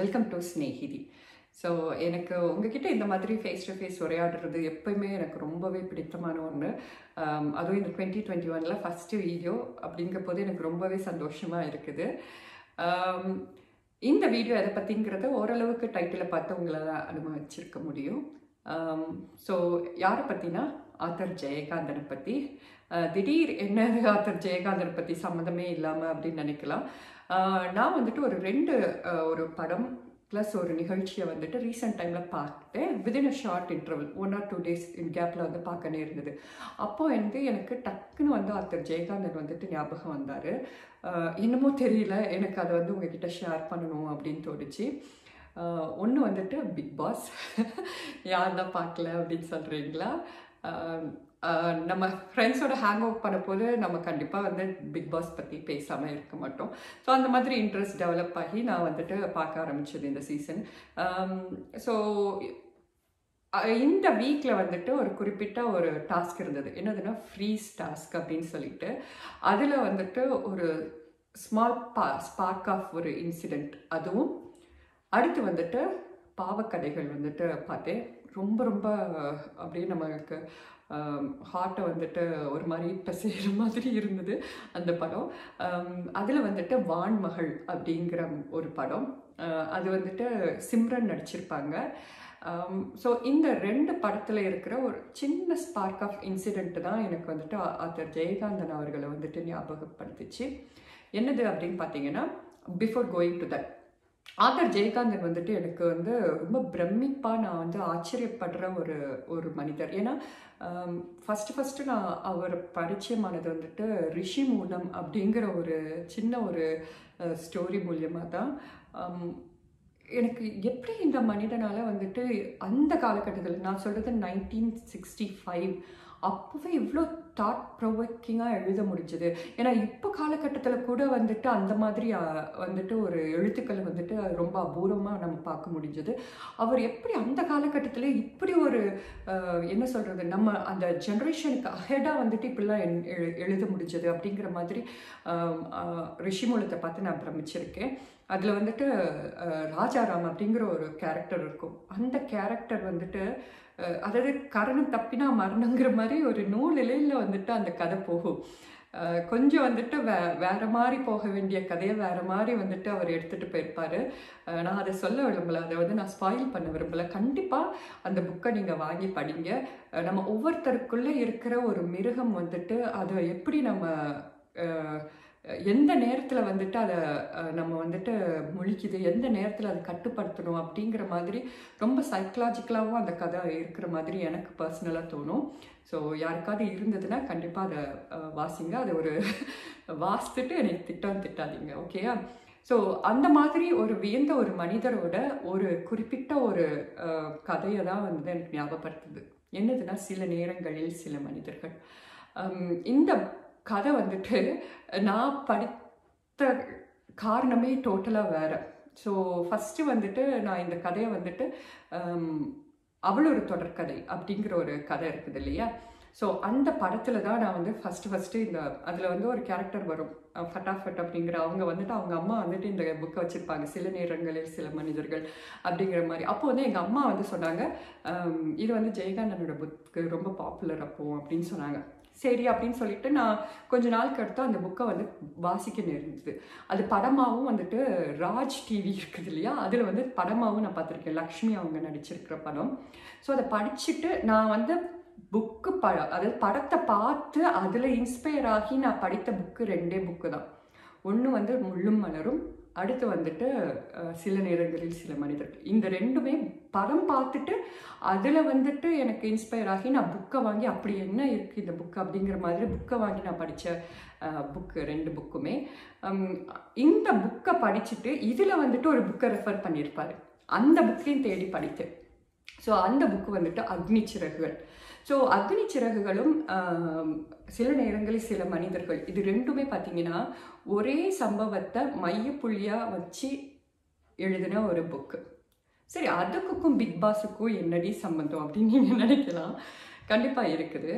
welcome to ஸ்னேகிதி so எனக்கு உங்ககிட்ட இந்த மாதிரி ஃபேஸ் டு ஃபேஸ் உரையாடுறது எப்பயுமே எனக்கு ரொம்பவே பிடித்தமான ஒன்று ஆம், அதுவும் இந்த டுவெண்ட்டி டுவெண்ட்டி ஒனில் ஃபஸ்ட்டு வீடியோ அப்படிங்கிற போது எனக்கு ரொம்பவே சந்தோஷமாக இருக்குது ஆம், இந்த வீடியோ எதை பற்றிங்கிறத ஓரளவுக்கு டைட்டிலை பார்த்து உங்களால் அனுபவிச்சிருக்க முடியும் ஸோ யாரை பற்றினா ஆத்தர் ஜெயகாந்தனை பற்றி திடீர் என்ன ஆத்தர் ஜெயகாந்தனை பற்றி சம்மந்தமே இல்லாமல் அப்படின்னு நினைக்கலாம் ஆஹ் நான் வந்துட்டு ஒரு ரெண்டு ஆஹ் ஒரு படம் ப்ளஸ் ஒரு நிகழ்ச்சியை வந்துட்டு ரீசெண்ட் டைமில் பார்த்தேன் within a short interval one or two days in கேப்பில் வந்து பார்க்க நேர்ந்தது அப்போ வந்து எனக்கு டக்குன்னு வந்து ஆத்தர் ஜெயகாந்தன் வந்துட்டு ஞாபகம் வந்தார் என்னமோ தெரியல எனக்கு அதை வந்து உங்ககிட்ட ஷேர் பண்ணணும் அப்படின்னு தோணுச்சு ஒன்று வந்துட்டு பிக் பாஸ் யார் தான் பார்க்கல அப்படின்னு சொல்கிறீங்களா நம்ம ஃப்ரெண்ட்ஸோட ஹேங் அவுட் பண்ண போது நம்ம கண்டிப்பாக வந்து பிக் பாஸ் பற்றி பேசாமல் இருக்க மாட்டோம் ஸோ அந்த மாதிரி இன்ட்ரெஸ்ட் டெவலப் ஆகி நான் வந்துட்டு பார்க்க ஆரம்பிச்சது இந்த சீசன் ஸோ இந்த வீக்கில் வந்துட்டு ஒரு குறிப்பிட்ட ஒரு டாஸ்க் இருந்தது என்னதுன்னா ஃப்ரீஸ் டாஸ்க் அப்படின்னு சொல்லிட்டு அதில் வந்துட்டு ஒரு ஸ்மால் பா ஸ்பார்க் ஆஃப் ஒரு இன்சிடெண்ட் அதுவும் அடுத்து வந்துட்டு பாவக்கதைகள் வந்துட்டு பார்த்தேன் ரொம்ப ரொம்ப அப்படியே நமக்கு ஹார்ட்டை வந்துட்டு ஒரு மாதிரி பசைகிற மாதிரி இருந்தது அந்த படம் அதில் வந்துட்டு வான்மகள் அப்படிங்கிற ஒரு படம் அஹ் அது வந்துட்டு சிம்ரன் நடிச்சிருப்பாங்க ஸோ இந்த ரெண்டு படத்தில் இருக்கிற ஒரு சின்ன ஸ்பார்க் ஆஃப் இன்சிடெண்ட் தான் எனக்கு வந்துட்டு ஆத்தர் ஜெயகாந்தன் அவர்களை வந்துட்டு ஞாபகப்படுத்துச்சு என்னது அப்படின்னு பார்த்தீங்கன்னா before going to that author Jayakanthan வந்துட்டு எனக்கு வந்து ரொம்ப பிரமிப்பாக நான் வந்து ஆச்சரியப்படுற ஒரு ஒரு மனிதர் ஏன்னா ஃபஸ்ட்டு ஃபஸ்ட்டு நான் அவர் பரிச்சயமானது வந்துட்டு ரிஷி மூலம் அப்படிங்கிற ஒரு சின்ன ஒரு ஸ்டோரி மூலியமாக தான் ஆம், எனக்கு எப்படி இந்த மனிதனால் வந்துட்டு அந்த காலகட்டத்தில் நான் சொல்கிறது நைன்டீன் சிக்ஸ்டி ஃபைவ் அப்போவே இவ்வளோ தாட் ப்ரொவோக்கிங்காக எழுத முடிஞ்சது ஏன்னா இப்போ காலகட்டத்தில் கூட வந்துட்டு அந்த மாதிரி அஹ், வந்துட்டு ஒரு எழுத்துக்களை வந்துட்டு ரொம்ப அபூர்வமாக நம்ம பார்க்க முடிஞ்சது அவர் எப்படி அந்த காலகட்டத்தில் இப்படி ஒரு அஹ், என்ன சொல்கிறது நம்ம அந்த ஜென்ரேஷனுக்கு அஹெடாக வந்துட்டு இப்படிலாம் என் எழு- எழுத முடிஞ்சது அப்படிங்கிற மாதிரி ஆம், ஆஹ், ரிஷிமூலத்தை பார்த்து நான் பிரமிச்சிருக்கேன் அதில் வந்துட்டு அஹ், ராஜாராம் அப்படிங்கிற ஒரு கேரக்டர் இருக்கும் அந்த கேரக்டர் வந்துட்டு அஹ், அதாவது கரணம் தப்பினா மரணங்கிற மாதிரி ஒரு நூல் இலையில் வந்துட்டு அந்த கதை போகும் அஹ், கொஞ்சம் வந்துட்டு வே வேற மாதிரி போக வேண்டிய கதையை வேற மாதிரி வந்துட்டு அவர் எடுத்துட்டு போயிருப்பாரு அஹ், நான் அதை சொல்ல விரும்பல அதை வந்து நான் ஸ்பாயில் பண்ண விரும்பல கண்டிப்பாக அந்த புக்கை நீங்கள் வாங்கி படிங்க அஹ், நம்ம ஒவ்வொருத்தருக்குள்ளே இருக்கிற ஒரு மிருகம் வந்துட்டு அதை எப்படி நம்ம அஹ், எந்த நேரத்தில் வந்துட்டு அதை அஹ், நம்ம வந்துட்டு முழிக்குது எந்த நேரத்தில் அதை கட்டுப்படுத்தணும் அப்படிங்கிற மாதிரி ரொம்ப சைக்கலாஜிக்கலாகவும் அந்த கதை இருக்கிற மாதிரி எனக்கு பர்சனலாக தோணும் ஸோ யாருக்காவது இருந்ததுன்னா கண்டிப்பாக அதை அஹ், வாசிங்க அதை ஒரு வாசித்துட்டு எனக்கு திட்டம் திட்டாதீங்க ஓகேயா ஸோ அந்த மாதிரி ஒரு வியந்த ஒரு மனிதரோட ஒரு குறிப்பிட்ட ஒரு அஹ், கதையை தான் வந்து எனக்கு ஞாபகப்படுத்துது என்னதுன்னா சில நேரங்களில் சில மனிதர்கள் ஹம், இந்த கதை வந்துட்டு நான் படித்த காரணமே டோட்டலாக வேற ஸோ ஃபஸ்ட்டு வந்துட்டு நான் இந்த கதையை வந்துட்டு ஹம், அவள் ஒரு தொடர்கதை அப்படிங்கிற ஒரு கதை இருக்குது இல்லையா ஸோ அந்த படத்தில் தான் நான் வந்து ஃபஸ்ட்டு ஃபஸ்ட்டு இந்த அதில் வந்து ஒரு கேரக்டர் வரும் அஹ் ஃபட்டாஃபட் அப்படிங்கிற அவங்க வந்துட்டு அவங்க அம்மா வந்துட்டு இந்த புக்கை வச்சுருப்பாங்க சில நேரங்களில் சில மனிதர்கள் அப்படிங்கிற மாதிரி அப்போ வந்து எங்கள் அம்மா வந்து சொன்னாங்க ஹம், இது வந்து ஜெயகாந்தனோட புக்கு ரொம்ப பாப்புலர் அப்போ அப்படின்னு சொன்னாங்க சரி அப்படின்னு சொல்லிட்டு நான் கொஞ்ச நாளுக்கு அடுத்து அந்த புக்கை வந்து வாசிக்க நேர்ந்தது அது படமாகவும் வந்துட்டு ராஜ் டிவி இருக்குது இல்லையா அதில் வந்து படமாகவும் நான் பார்த்துருக்கேன் லக்ஷ்மி அவங்க நடிச்சிருக்கிற படம் ஸோ அதை படிச்சுட்டு நான் வந்து புக்கு ப அதாவது படத்தை பார்த்து அதில் இன்ஸ்பயர் ஆகி நான் படித்த புக்கு ரெண்டே புக்கு தான் ஒன்று வந்து முள்ளும் மலரும் அடுத்து வந்துட்டு அஹ், சில நேரங்களில் சில மனிதர்கள் இந்த ரெண்டுமே படம் பார்த்துட்டு அதில் வந்துட்டு எனக்கு இன்ஸ்பயர் ஆகி நான் புக்கை வாங்கி அப்படி என்ன இருக்குது இந்த புக்கு அப்படிங்கிற மாதிரி புக்கை வாங்கி நான் படித்த புக்கு ரெண்டு புக்குமே ஹம், இந்த புக்கை படிச்சுட்டு இதில் வந்துட்டு ஒரு புக்கை ரெஃபர் பண்ணியிருப்பாரு அந்த புக்கையும் தேடி படித்தேன் ஸோ அந்த புக்கு வந்துட்டு அக்னி சிறகுகள் ஸோ அக்னி சிறகுகளும் ஆம், சில நேரங்களில் சில மனிதர்கள் இது ரெண்டுமே பார்த்தீங்கன்னா ஒரே சம்பவத்தை மையப்புள்ளியாக வச்சு எழுதின ஒரு புக்கு சரி அதுக்கும் பிக் பாஸுக்கும் என்னடி சம்பந்தம் அப்படின்னு நீங்கள் நினைக்கலாம் கண்டிப்பாக இருக்குது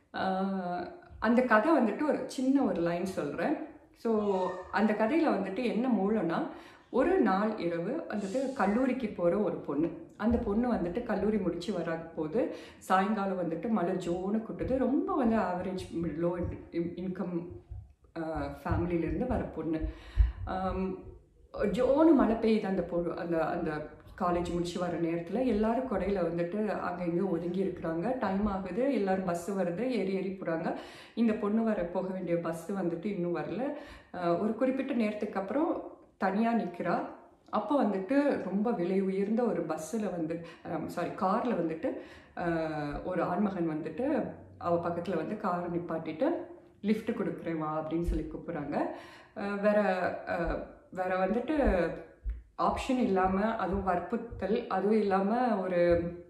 ஆஹ், அந்த கதை வந்துட்டு ஒரு சின்ன ஒரு லைன் சொல்கிறேன் ஸோ அந்த கதையில் வந்துட்டு என்ன மூலம்னா ஒரு நாள் இரவு வந்துட்டு கல்லூரிக்கு போகிற ஒரு பொண்ணு அந்த பொண்ணு வந்துட்டு கல்லூரி முடிச்சு வர போது சாயங்காலம் வந்துட்டு மழை ஜோன்னு கொட்டுது ரொம்ப வந்து ஆவரேஜ் லோ இன்கம் ஃபேமிலியிலேருந்து வர பொண்ணு ஆம், ஜோனு மழை பெய்யுது அந்த பொண்ணு அந்த அந்த காலேஜ் முடிச்சு வர நேரத்தில் எல்லாரும் கொடையில் வந்துட்டு அங்கே இங்கே ஒதுங்கி இருக்கிறாங்க டைம் ஆகுது எல்லாரும் பஸ்ஸு வருது ஏறி ஏறி போகிறாங்க இந்த பொண்ணு வர போக வேண்டிய பஸ்ஸு வந்துட்டு இன்னும் வரல அஹ் ஒரு குறிப்பிட்ட நேரத்துக்கு அப்புறம் தனியாக நிற்கிறா அப்போ வந்துட்டு ரொம்ப விலை உயர்ந்த ஒரு பஸ்ஸில் வந்து சாரி காரில் வந்துட்டு அஹ், ஒரு ஆண்மகன் வந்துட்டு அவள் பக்கத்தில் வந்து காரை நிப்பாட்டிட்டு லிஃப்ட் கொடுக்குறேன் வா அப்படின்னு சொல்லி கூப்பிட்றாங்க வேற அஹ், வேற வந்துட்டு ஆப்ஷன் இல்லாமல் அதுவும் வற்புறுத்தல் அதுவும் இல்லாமல் ஒரு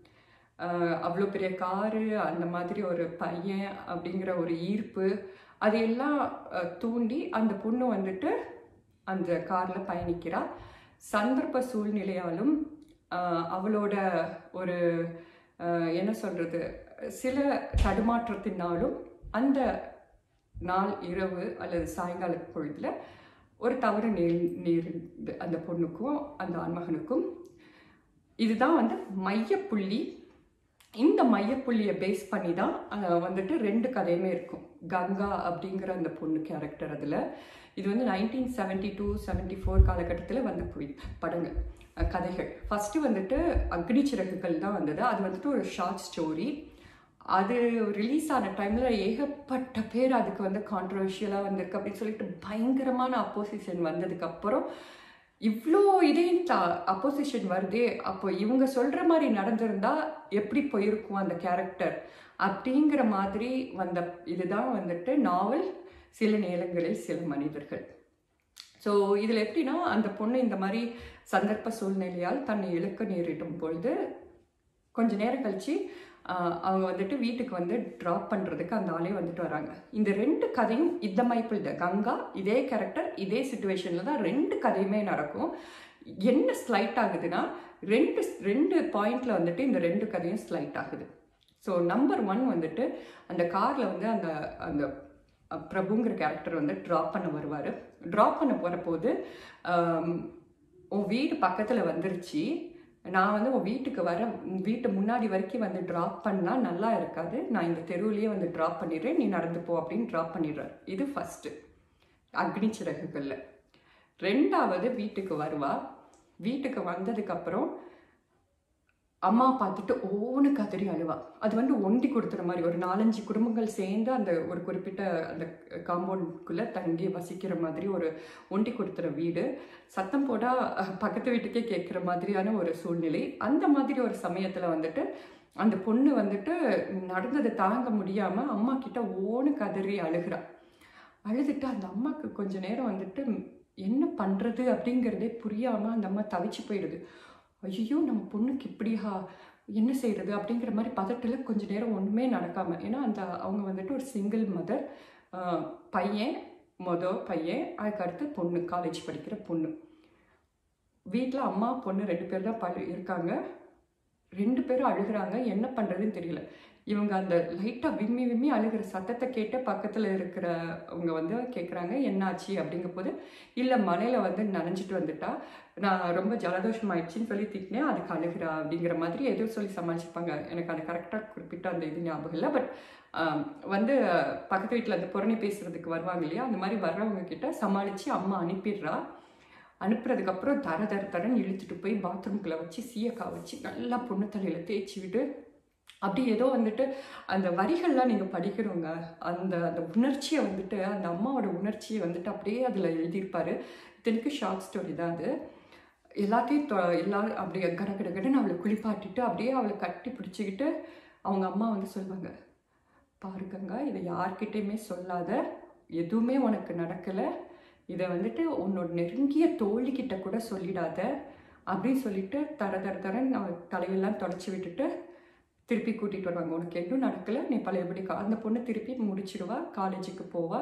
அஹ், அவ்வளோ பெரிய காரு அந்த மாதிரி ஒரு பையன் அப்படிங்கிற ஒரு ஈர்ப்பு அது எல்லாம் அஹ், தூண்டி அந்த பொண்ணு வந்துட்டு அந்த காரில் பயணிக்கிறா சந்தர்ப்ப சூழ்நிலையாலும் அஹ், அவளோட ஒரு அஹ், என்ன சொல்கிறது சில தடுமாற்றத்தினாலும் அந்த நாள் இரவு அல்லது சாயங்கால பொழுதில் ஒரு தவறு நேர் நேர்ந்து அந்த பொண்ணுக்கும் அந்த ஆண்மகனுக்கும் இதுதான் வந்து மையப்புள்ளி இந்த மையப்புள்ளியை பேஸ் பண்ணி தான் அஹ், வந்துட்டு ரெண்டு கதையுமே இருக்கும் கங்கா அப்படிங்கிற அந்த பொண்ணு கேரக்டர் அதில் இது வந்து nineteen seventy two seventy four காலகட்டத்தில் வந்த புய் படங்கள் அஹ், கதைகள் ஃபஸ்ட்டு வந்துட்டு அக்னி சிறகுகள் தான் வந்தது அது வந்துட்டு ஒரு ஷார்ட் ஸ்டோரி அது ரிலீஸ் ஆன டைமில் ஏகப்பட்ட பேர் அதுக்கு வந்து கான்ட்ரவர்ஷியலாக வந்திருக்கு அப்படின்னு சொல்லிட்டு பயங்கரமான அப்போசிஷன் வந்ததுக்கப்புறம் இவ்வளோ இதையும் அப்போசிஷன் வருதே அப்போ இவங்க சொல்கிற மாதிரி நடந்திருந்தா எப்படி போயிருக்கும் அந்த கேரக்டர் அப்படிங்கிற மாதிரி வந்த இதுதான் வந்துட்டு நாவல் சில நேரங்களில் சில மனிதர்கள் ஸோ இதில் எப்படின்னா அந்த பொண்ணு இந்த மாதிரி சந்தர்ப்ப சூழ்நிலையால் தன்னை இழக்க நேரிடும் பொழுது கொஞ்ச நேரம் கழிச்சு ஆஹ், அவங்க வந்துட்டு வீட்டுக்கு வந்து ட்ராப் பண்ணுறதுக்கு அந்த ஆளே வந்துட்டு வராங்க இந்த ரெண்டு கதையும் இந்த மைப்பிள் தான் கங்கா இதே கேரக்டர் இதே சுச்சுவேஷனில் தான் ரெண்டு கதையுமே நடக்கும் என்ன ஸ்லைட் ஆகுதுன்னா ரெண்டு ரெண்டு பாயிண்ட்ல வந்துட்டு இந்த ரெண்டு கதையும் ஸ்லைட் ஆகுது ஸோ நம்பர் ஒன் வந்துட்டு அந்த காரில் வந்து அந்த அந்த அஹ், பிரபுங்கிற கேரக்டர் வந்து ட்ராப் பண்ண வருவார் ட்ராப் பண்ண போகிறபோது உன் வீடு பக்கத்தில் வந்துருச்சு நான் வந்து உன் வீட்டுக்கு வர உன் வீட்டு முன்னாடி வரைக்கும் வந்து ட்ராப் பண்ணால் நல்லா இருக்காது நான் இந்த தெருவுலயே வந்து ட்ராப் பண்ணிடுறேன் நீ நடந்து போ அப்படின்னு ட்ராப் பண்ணிடுறார் இது ஃபஸ்ட்டு அக்னி சிறகுகளில் ரெண்டாவது வீட்டுக்கு வருவா வீட்டுக்கு வந்ததுக்கப்புறம் அம்மா பார்த்துட்டு ஓன்னு கதறி அழுவா அது வந்து ஒண்டி கொடுத்துற மாதிரி ஒரு நாலஞ்சு குடும்பங்கள் சேர்ந்து அந்த ஒரு குறிப்பிட்ட அந்த காம்பவுண்டுக்குள்ளே தங்கி வசிக்கிற மாதிரி ஒரு ஒண்டி கொடுத்துற வீடு சத்தம் போட்டால் பக்கத்து வீட்டுக்கே கேட்குற மாதிரியான ஒரு சூழ்நிலை அந்த மாதிரி ஒரு சமயத்தில் வந்துட்டு அந்த பொண்ணு வந்துட்டு நடந்ததை தாங்க முடியாமல் அம்மா கிட்ட ஓன்னு கதறி அழுகிறா அழுதுட்டு அந்த அம்மாவுக்கு கொஞ்ச நேரம் வந்துட்டு என்ன பண்ணுறது அப்படிங்கிறதே புரியாமல் அந்த அம்மா தவிச்சு போயிடுது ஐயோ நம்ம பொண்ணுக்கு இப்படியா என்ன செய்கிறது அப்படிங்கிற மாதிரி பதட்டில் கொஞ்ச நேரம் ஒன்றுமே நடக்காமல் ஏன்னா அந்த அவங்க வந்துட்டு ஒரு சிங்கிள் மதர் பையன் மொதல் பையன் அதுக்கு அடுத்து பொண்ணு காலேஜ் படிக்கிற பொண்ணு வீட்டில் அம்மா பொண்ணு ரெண்டு பேர் தான் பழு இருக்காங்க ரெண்டு பேரும் அழுகுறாங்க என்ன பண்ணுறதுன்னு தெரியல இவங்க அந்த லைட்டாக விம்மி விம்மி அழுகிற சத்தத்தை கேட்டு பக்கத்தில் இருக்கிறவங்க வந்து கேட்குறாங்க என்னாச்சு அப்படிங்கும் போது இல்லை மலையில் வந்து நனைஞ்சிட்டு வந்துட்டா நான் ரொம்ப ஜலதோஷம் ஆயிடுச்சுன்னு சொல்லி திட்டினேன் அதுக்கு அழுகிறா அப்படிங்கிற மாதிரி ஏதோ சொல்லி சமாளிச்சுப்பாங்க எனக்கு அது கரெக்டாக குறிப்பிட்ட அந்த இது ஞாபகம் இல்லை பட் வந்து பக்கத்து வீட்டில் அந்த புறணி பேசுறதுக்கு வருவாங்க இல்லையா அந்த மாதிரி வர்றவங்க கிட்ட சமாளித்து அம்மா அனுப்பிடுறா அனுப்புறதுக்கப்புறம் தர தர தரன்னு இழுத்துட்டு போய் பாத்ரூம்குள்ளே வச்சு சீயக்காய் வச்சு நல்லா பொண்ணு தலையில் தேய்ச்சி விட்டு அப்படி ஏதோ வந்துட்டு அந்த வரிகள்லாம் நீங்கள் படிக்கணுங்க அந்த அந்த உணர்ச்சியை வந்துட்டு அந்த அம்மாவோட உணர்ச்சியை வந்துட்டு அப்படியே அதில் எழுதியிருப்பாரு இத்தனைக்கும் ஷார்ட் ஸ்டோரி தான் அது எல்லாத்தையும் தொ- எல்லா அப்படியே கட கட கடன்னு அவளை குளிப்பாட்டிட்டு அப்படியே அவளை கட்டி பிடிச்சிக்கிட்டு அவங்க அம்மா வந்து சொல்லுவாங்க பாருங்கங்க இதை யார்கிட்டயுமே சொல்லாத எதுவுமே உனக்கு நடக்கலை இதை வந்துட்டு உன்னோட நெருங்கிய தோழிக்கிட்ட கூட சொல்லிடாத அப்படின்னு சொல்லிட்டு தர தர தரன்னு அவ தலையெல்லாம் தொடச்சி விட்டுட்டு திருப்பி கூட்டிகிட்டு வருவாங்க உனக்கு எதுவும் நடக்கலை நீ பழையபடி கா- அந்த பொண்ணு திருப்பி முடிச்சிடுவா காலேஜுக்கு போவா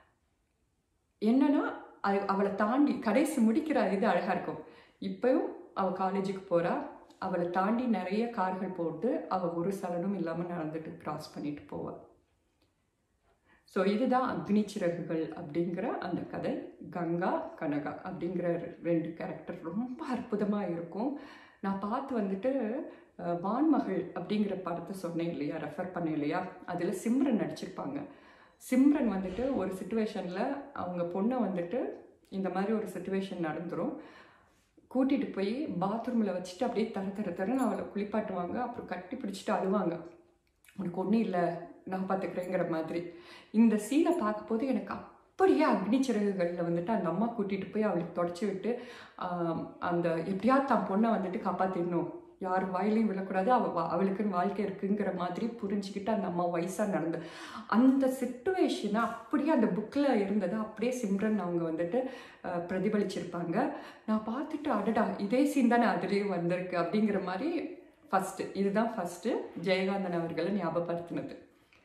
என்னன்னா அது அவளை தாண்டி கடைசி முடிக்கிற இது அழகாக இருக்கும் இப்போயும் அவள் காலேஜுக்கு போகிறா அவளை தாண்டி நிறைய கார்கள் போட்டு அவள் ஒரு சலனும் இல்லாமல் நடந்துட்டு கிராஸ் பண்ணிட்டு போவா ஸோ இதுதான் அக்னி சிறகுகள் அப்படிங்கிற அந்த கதை கங்கா கனகா அப்படிங்கிற ரெண்டு கேரக்டர் ரொம்ப அற்புதமாக இருக்கும் நான் பார்த்து வந்துட்டு அஹ், வான்மகள் அப்படிங்கிற படத்தை சொன்னேன் இல்லையா ரெஃபர் பண்ணேன் இல்லையா அதில் சிம்ரன் நடிச்சிருப்பாங்க சிம்ரன் வந்துட்டு ஒரு சுச்சுவேஷனில் அவங்க பொண்ணை வந்துட்டு இந்த மாதிரி ஒரு சுச்சுவேஷன் நடந்துரும் கூட்டிகிட்டு போய் பாத்ரூமில் வச்சுட்டு அப்படியே தர தர தரன்னு அவளை குளிப்பாட்டுவாங்க அப்புறம் கட்டி பிடிச்சிட்டு அழுவாங்க உனக்கு ஒன்றும் இல்லை நான் பார்த்துக்கிறேங்கிற மாதிரி இந்த சீனை பார்க்கும்போது எனக்கு அப்படியே அக்னி சிறகுகளில் வந்துட்டு அந்த அம்மா கூட்டிகிட்டு போய் அவளுக்கு தொடச்சி விட்டு ஆம், அந்த எப்படியாவது தான் பொண்ணை வந்துட்டு காப்பாற்றிடணும் யார் வாயிலையும் விழக்கூடாது அவ வா- அவளுக்குன்னு வாழ்க்கை இருக்குங்கிற மாதிரி புரிஞ்சுக்கிட்டு அந்த அம்மா வயசாக நடந்து அந்த சுச்சுவேஷனை அப்படியே அந்த புக்கில் இருந்ததை அப்படியே சிம்ரன் அவங்க வந்துட்டு அஹ், பிரதிபலிச்சிருப்பாங்க நான் பார்த்துட்டு அடடா இதே சீன் தானே அதுலேயும் வந்திருக்கு அப்படிங்கிற மாதிரி ஃபஸ்ட்டு இதுதான் ஃபஸ்ட்டு ஜெயகாந்தன் அவர்களை ஞாபகப்படுத்தினது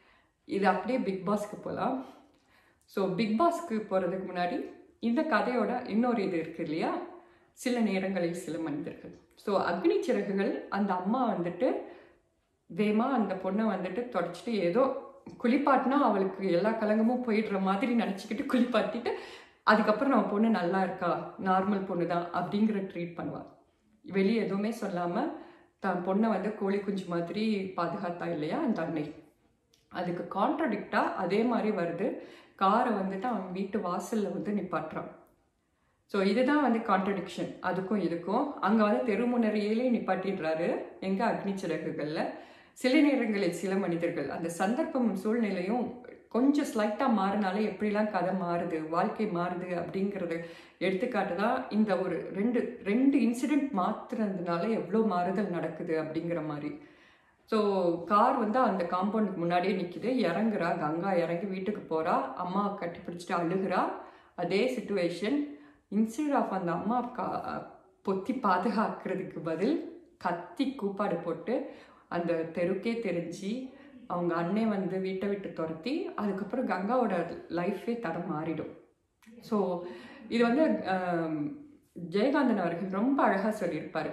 இது அப்படியே பிக் பாஸ்க்கு போகலாம் ஸோ பிக் பாஸ்க்கு போகிறதுக்கு முன்னாடி இந்த கதையோட இன்னொரு இது இருக்கு இல்லையா சில நேரங்களில் சில மனிதர்கள் ஸோ அக்னி சிறகுகள் அந்த அம்மா வந்துட்டு வேமா அந்த பொண்ணை வந்துட்டு தொடச்சிட்டு ஏதோ குளிப்பாட்டினா அவளுக்கு எல்லா கலங்கமும் போயிடுற மாதிரி நினச்சிக்கிட்டு குளிப்பாட்டிட்டு அதுக்கப்புறம் நம்ம பொண்ணு நல்லா இருக்கா நார்மல் பொண்ணு தான் அப்படிங்கிற ட்ரீட் பண்ணுவாள் வெளியே எதுவுமே சொல்லாமல் தன் பொண்ணை வந்து கோழி குஞ்சு மாதிரி பாதுகாத்தா இல்லையா அந்த அன்னை அதுக்கு கான்ட்ரடிக்டாக அதே மாதிரி வருது காரை வந்துட்டு அவன் வீட்டு வாசலில் வந்து நிப்பாட்டுறான் ஸோ இதுதான் வந்து கான்ட்ரடிக்ஷன் அதுக்கும் இதுக்கும் அங்கே வந்து தெருமுனரையிலே நிப்பாட்டிடுறாரு எங்கள் அக்னி சிறகுகளில் சில நேரங்களில் சில மனிதர்கள் அந்த சந்தர்ப்பமும் சூழ்நிலையும் கொஞ்சம் ஸ்லைட்டாக மாறினாலே எப்படிலாம் கதை மாறுது வாழ்க்கை மாறுது அப்படிங்கிறது எடுத்துக்காட்டு தான் இந்த ஒரு ரெண்டு ரெண்டு இன்சிடெண்ட் மாத்துறதுனால எவ்வளோ மாறுதல் நடக்குது அப்படிங்கிற மாதிரி ஸோ கார் வந்து அந்த காம்பவுண்டுக்கு முன்னாடியே நிற்கிது இறங்குறா கங்கா இறங்கி வீட்டுக்கு போகிறா அம்மா கட்டி பிடிச்சிட்டு அழுகிறா அதே சுச்சுவேஷன் இன்ஸ்டெட் ஆஃப் அந்த அம்மா கா பொத்தி பாதுகாக்கிறதுக்கு பதில் கத்தி கூப்பாடு போட்டு அந்த தெருக்கே தெரிஞ்சு அவங்க அண்ணே வந்து வீட்டை விட்டு துரத்தி அதுக்கப்புறம் கங்காவோட லைஃபே தரம் மாறிடும் ஸோ இது வந்து ஆம், ஜெயகாந்தன் அவர்கள் ரொம்ப அழகாக சொல்லியிருப்பார்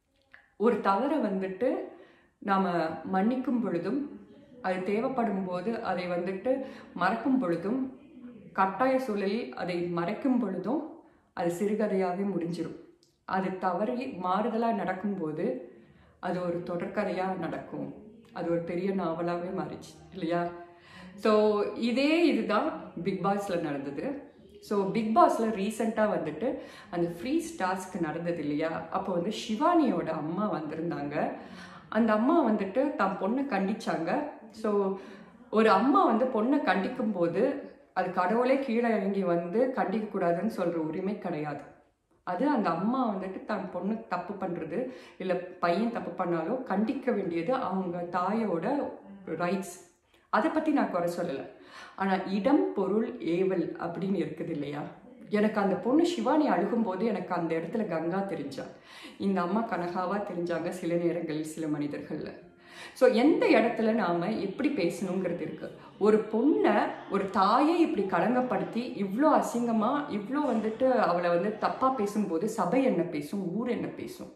ஒரு தவறை வந்துட்டு நாம் மன்னிக்கும் பொழுதும் அது தேவைப்படும் போது அதை வந்துட்டு மறக்கும் பொழுதும் கட்டாய சூழலில் அதை மறைக்கும் பொழுதும் அது சிறுகதையாகவே முடிஞ்சிடும் அது தவறி மாறுதலாக நடக்கும்போது அது ஒரு தொடர்கதையாக நடக்கும் அது ஒரு பெரிய நாவலாகவே மாறிச்சு இல்லையா ஸோ இதே இதுதான் பிக் பாஸில் நடந்தது ஸோ பிக் பாஸில் ரீசெண்டாக வந்துட்டு அந்த ஃப்ரீ டாஸ்க் நடந்தது இல்லையா அப்போ வந்து சிவானியோட அம்மா வந்திருந்தாங்க அந்த அம்மா வந்துட்டு தன் பொண்ணை கண்டிச்சாங்க ஸோ ஒரு அம்மா வந்து பொண்ணை கண்டிக்கும் போது அது கடவுளே கீழே இறங்கி வந்து கண்டிக்கக்கூடாதுன்னு சொல்கிற உரிமை கிடையாது அது அந்த அம்மா வந்துட்டு தன் பொண்ணு தப்பு பண்ணுறது இல்லை பையன் தப்பு பண்ணாலும் கண்டிக்க வேண்டியது அவங்க தாயோட ரைட்ஸ் அதை பற்றி நான் குறை சொல்லலை ஆனால் இடம் பொருள் ஏவல் அப்படின்னு இருக்குது இல்லையா எனக்கு அந்த பொண்ணு சிவானி அழுகும்போது எனக்கு அந்த இடத்துல கங்கா தெரிஞ்சா இந்த அம்மா கனகாவா தெரிஞ்சாங்க சில நேரங்களில் சில மனிதர்களில் ஸோ எந்த இடத்துல நாம் எப்படி பேசணுங்கிறது இருக்குது ஒரு பொண்ணை ஒரு தாயை இப்படி களங்கப்படுத்தி இவ்வளோ அசிங்கமாக இவ்வளோ வந்துட்டு அவளை வந்து தப்பாக பேசும்போது சபை என்ன பேசும் ஊர் என்ன பேசும்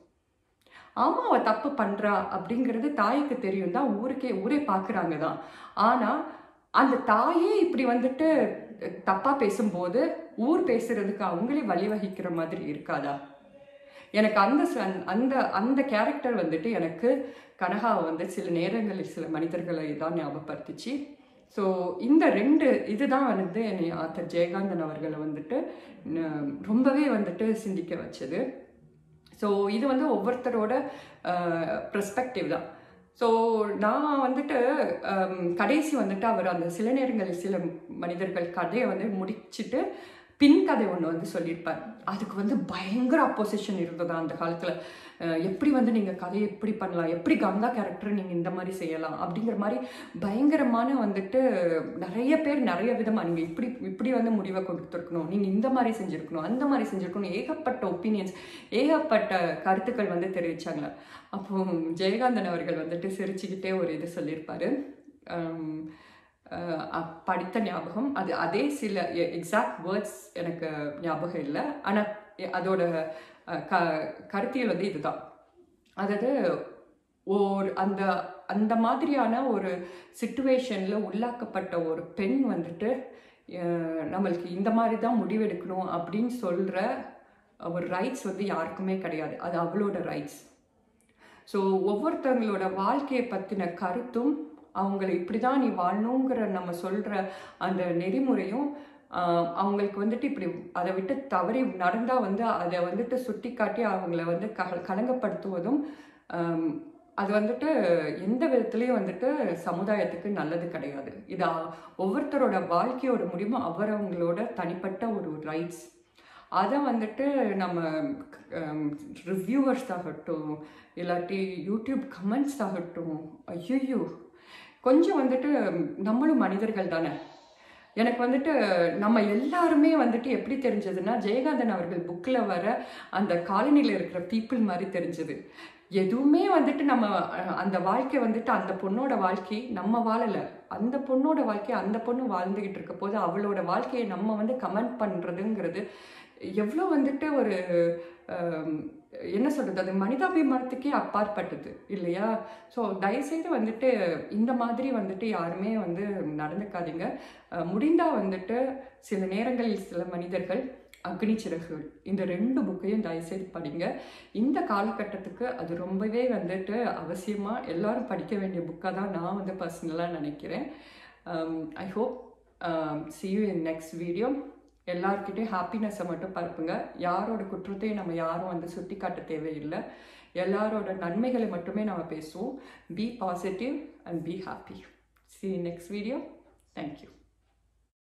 ஆமாம் அவள் தப்பு பண்ணுறா அப்படிங்கிறது தாய்க்கு தெரியும் தான் ஊருக்கே ஊரே பார்க்குறாங்க தான் ஆனால் அந்த தாயே இப்படி வந்துட்டு தப்பாக பேசும்போது ஊர் பேசுறதுக்கு அவங்களே வழிவகிக்கிற மாதிரி இருக்காதா எனக்கு அந்த ச- அந்த அந்த கேரக்டர் வந்துட்டு எனக்கு கனகாவை வந்து சில நேரங்களில் சில மனிதர்களை தான் ஞாபகப்படுத்துச்சு ஸோ இந்த ரெண்டு இதுதான் வந்து என்னை ஆத்தர் ஜெயகாந்தன் அவர்களை வந்துட்டு ந- ரொம்பவே வந்துட்டு சிந்திக்க வச்சது ஸோ இது வந்து ஒவ்வொருத்தரோட பெர்ஸ்பெக்டிவ் தான் ஸோ நான் வந்துட்டு ஹம், கடைசி வந்துட்டு அவர் அந்த சில நேரங்களில் சில மனிதர்கள் கதையை வந்து முடிச்சிட்டு பின் கதை ஒன்று வந்து சொல்லியிருப்பார் அதுக்கு வந்து பயங்கர அப்போசிஷன் இருந்ததா அந்த காலத்தில் எப்படி வந்து நீங்கள் கதையை எப்படி பண்ணலாம் எப்படி கங்கா கேரக்டர் நீங்கள் இந்த மாதிரி செய்யலாம் அப்படிங்கிற மாதிரி பயங்கரமான வந்துட்டு நிறைய பேர் நிறைய விதமாக நீங்கள் இப்படி இப்படி வந்து முடிவை கொடுத்துருக்கணும் நீங்கள் இந்த மாதிரி செஞ்சுருக்கணும் அந்த மாதிரி செஞ்சுருக்கணும் ஏகப்பட்ட ஒப்பீனியன்ஸ் ஏகப்பட்ட கருத்துக்கள் வந்து தெரிவிச்சாங்க அப்போ ஜெயகாந்தன் அவர்கள் வந்துட்டு சிரிச்சுக்கிட்டே ஒரு இது சொல்லியிருப்பாரு ஆம், அஹ் அப்- படித்த ஞாபகம் அது அதே சில எக்ஸாக்ட் வேர்ட்ஸ் எனக்கு ஞாபகம் இல்லை ஆனால் அதோட அஹ், க கருத்தியல் வந்து இதுதான் அதாவது ஓர் அந்த அந்த மாதிரியான ஒரு சுச்சுவேஷனில் உள்ளாக்கப்பட்ட ஒரு பெண் வந்துட்டு அஹ், நம்மளுக்கு இந்த மாதிரி தான் முடிவெடுக்கணும் அப்படின்னு சொல்கிற ஒரு ரைட்ஸ் வந்து யாருக்குமே கிடையாது அது அவளோட ரைட்ஸ் ஸோ ஒவ்வொருத்தவங்களோட வாழ்க்கையை பற்றின கருத்தும் அவங்கள இப்படி தான் நீ வாழணுங்கிற நம்ம சொல்கிற அந்த நெறிமுறையும் ஆஹ், அவங்களுக்கு வந்துட்டு இப்படி அதை விட்டு தவறி நடந்தால் வந்து அதை வந்துட்டு சுட்டி காட்டி அவங்கள வந்து க கலங்கப்படுத்துவதும் ஆம், அது வந்துட்டு எந்த விதத்துலேயும் வந்துட்டு சமுதாயத்துக்கு நல்லது கிடையாது இது அ- ஒவ்வொருத்தரோட வாழ்க்கையோட முடிவு அவரவங்களோட தனிப்பட்ட ஒரு ரைட்ஸ் அதை வந்துட்டு நம்ம ரிவ்யூவர்ஸ் ஆகட்டும் இல்லாட்டி யூடியூப் கமெண்ட்ஸ் ஆகட்டும் ஐயோ கொஞ்சம் வந்துட்டு நம்மளும் மனிதர்கள் தானே எனக்கு வந்துட்டு நம்ம எல்லாருமே வந்துட்டு எப்படி தெரிஞ்சதுன்னா ஜெயகாந்தன் அவர்கள் புக்கில் வர அந்த காலனியில் இருக்கிற பீப்புள் மாதிரி தெரிஞ்சது எதுவுமே வந்துட்டு நம்ம அஹ், அந்த வாழ்க்கை வந்துட்டு அந்த பொண்ணோட வாழ்க்கை நம்ம வாழலை அந்த பொண்ணோட வாழ்க்கை அந்த பொண்ணு வாழ்ந்துகிட்டு இருக்க போது அவளோட வாழ்க்கையை நம்ம வந்து கமெண்ட் பண்ணுறதுங்கிறது எவ்வளோ வந்துட்டு ஒரு ஆம், என்ன சொல்கிறது அது மனிதாபிமானத்துக்கே அப்பாற்பட்டது இல்லையா ஸோ தயவுசெய்து வந்துட்டு இந்த மாதிரி வந்துட்டு யாருமே வந்து நடந்துக்காதீங்க அஹ், முடிந்தா வந்துட்டு சில நேரங்களில் சில மனிதர்கள் அக்னி சிறகுகள் இந்த ரெண்டு புக்கையும் தயவுசெய்து படிங்க இந்த காலகட்டத்துக்கு அது ரொம்பவே வந்துட்டு அவசியமாக எல்லாரும் படிக்க வேண்டிய புக்காக தான் நான் வந்து பர்சனலாக நினைக்கிறேன் I hope see you in next video எல்லார்கிட்டையும் ஹாப்பினஸை மட்டும் பரப்புங்க யாரோட குற்றத்தையும் நம்ம யாரும் வந்து சுட்டி காட்ட தேவையில்லை எல்லாரோட நன்மைகளை மட்டுமே நம்ம பேசுவோம் be positive and be happy see you in next video thank you